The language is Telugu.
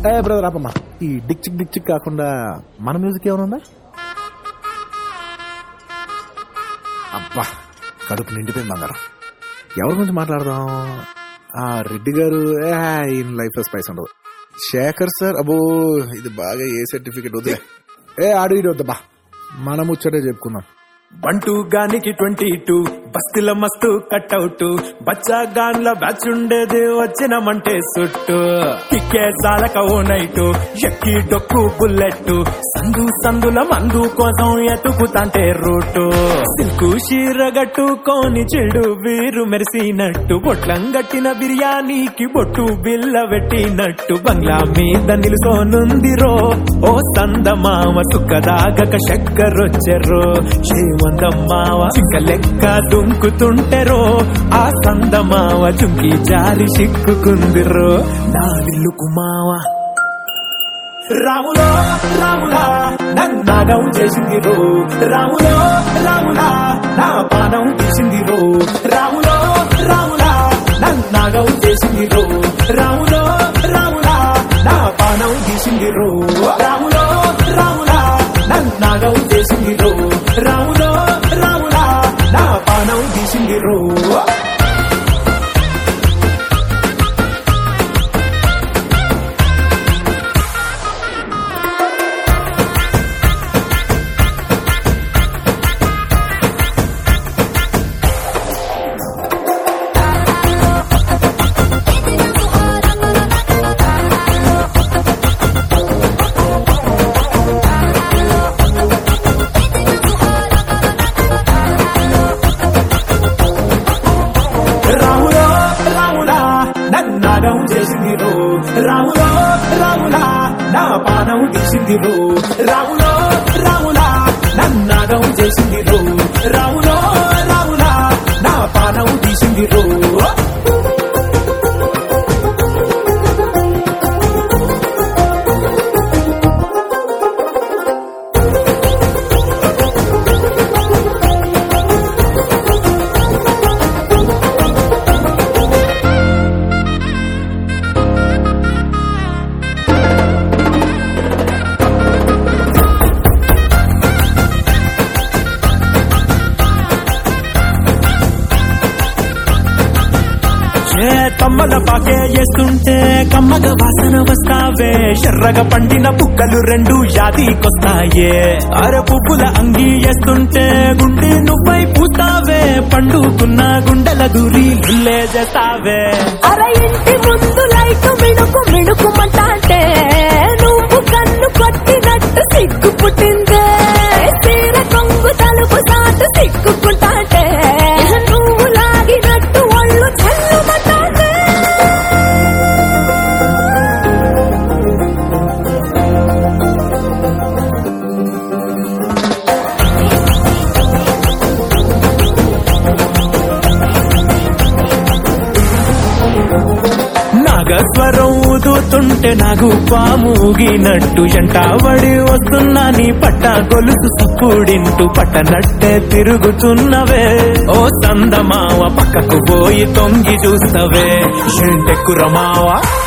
ఏ బ్రదర్ ఆపమ్మా ఈ డిక్ చిక్ డిక్ చిక్ కాకుండా మన మ్యూజిక్ ఏమైనా ఉందా అబ్బా కడుపు నిండిపోయింది బంగారం ఎవరి గురించి మాట్లాడదాం ఆ రెడ్డి గారు ఏ, ఈయన లైఫ్ లో స్పైస్ ఉండదు శేఖర్ సార్ అబ్బో ఇది బాగా ఏ సర్టిఫికెట్ వద్దే ఏ ఆడు ఇడు వద్దబ్బా మనం ముచ్చటే చెప్పుకుందాం బంటూ గానికి ట్వంటీ టూ బస్తిల మస్తు కట్అవుట్ బచ్చా గాన్ల బ్యాచ్ ఉండేది వచ్చినమంటే సుట్టు కిక్కే చాలక ఓ నైటు ఎక్కి డొక్కు బుల్లెట్ సందు సందుల మందు కోసం ఎతుకుతాంటే రూటు సిల్కు చీరగట్టుకోని చెడు వీరు మెరిసినట్టు బొట్లం గట్టిన బిర్యానీకి బొట్టు బిల్ల పెట్టినట్టు బంగ్లా మీద నిలుసోనుందిరో ఓ సందమామ సుక్కదాగక చక్కరొచ్చెర్రో శ్రీమందమ్మావ చింక లెక్క దుంకుతుంటెరో ఆ సందమావ చుంకి జారి సిక్కుకుందిరో నా విల్లుకు మావ రాములో రాములా నన్నాగం చేసింది రో రాములో రాములా నా పానం తీసింది రో రాములో రాములా నన్నాగం చేసింది రో రాములో రాములా నా పానం తీసింది రో రాములో రాములా నన్నాగం చేసింది రో రాములో రాములా నా పానం తీసింది రో రాములో రాములా నన్నాగం చేసింది రో రాములో రాములా నా పానం తీసింది రో రాములో రాములా నన్నాగం చేసింది రో రాములో రాములా నా పానం తీసింది రో ఏ తమ్మల పాకే చేస్తుంటే కమ్మగ వాసన వస్తావే ఎర్రగా పండిన బుక్కలు రెండు యాదికొస్తాయే అర పువ్వుల అంగి వేస్తుంటే గుండె నువ్వై పూస్తావే పండుకున్న గుండెల దూరి గుల్లే చేస్తావే అర ఇంటి ముందు లైట్ మిణుకు మిణుకుమంటే నువ్వు కన్ను కొట్టినట్టు సిగ్గు పుట్టిందే తీర కొంగు తలుపు సాటు సిగ్గుకుంటాంటే నువ్వు లాగినట్టు ఒళ్ళు చల్లుమంటాంటే నాగస్వరం ఊదుతుంటే నాకు పాముగినట్టు ఎంటావడి వస్తున్నా నీ పట్ట గొలుసు సప్పుడింటూ పట్టనట్టే తిరుగుతున్నవే ఓ సందమావ పక్కకు పోయి తొంగి చూస్తవే ఏంటెక్కురమావా